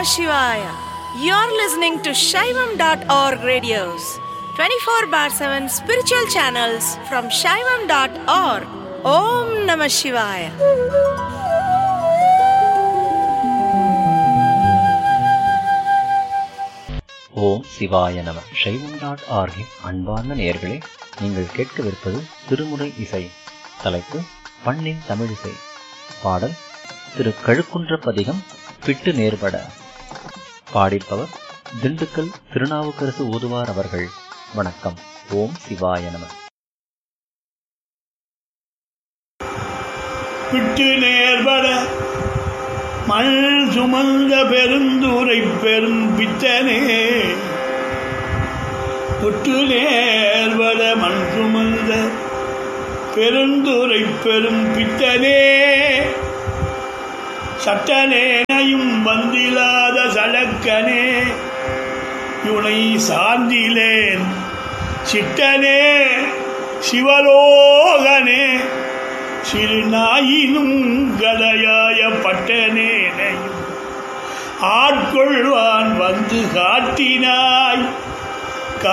Shivaya. You're listening to Shaivam.org radios, 24 bar 7 spiritual channels from Shaivam.org. Om Namah Shivaya. ஓம் சிவாய நம சைவம் dot ஆர்கின் அன்பார்ந்த நேயர்களே நீங்கள் கேட்கவிருப்பது திருமுறை இசை தலைப்பு பண்ணின் தமிழிசை பாடல் திரு கழுக்குன்ற பதிகம் பிட்டு நேர்பட பாடிப்பவர் திண்டுக்கல் திருநாவுக்கரசு ஓதுவார் அவர்கள் வணக்கம் ஓம் சிவாய நம விட்டு நேர்பட மண் சுமந்த பெருந்துரை பெரும் பித்தனே விட்டு நேர்பட மண் சுமந்த பெருந்துரை பெரும் பித்தனே சட்டனேனையும் வந்திலாத சடக்கனே இவனை சார்ந்திலேன் சிட்டனே சிவலோகனே சிறு நாயினும் கடையாய பட்டனேனையும் ஆட்கொள்வான் வந்து காட்டினாய்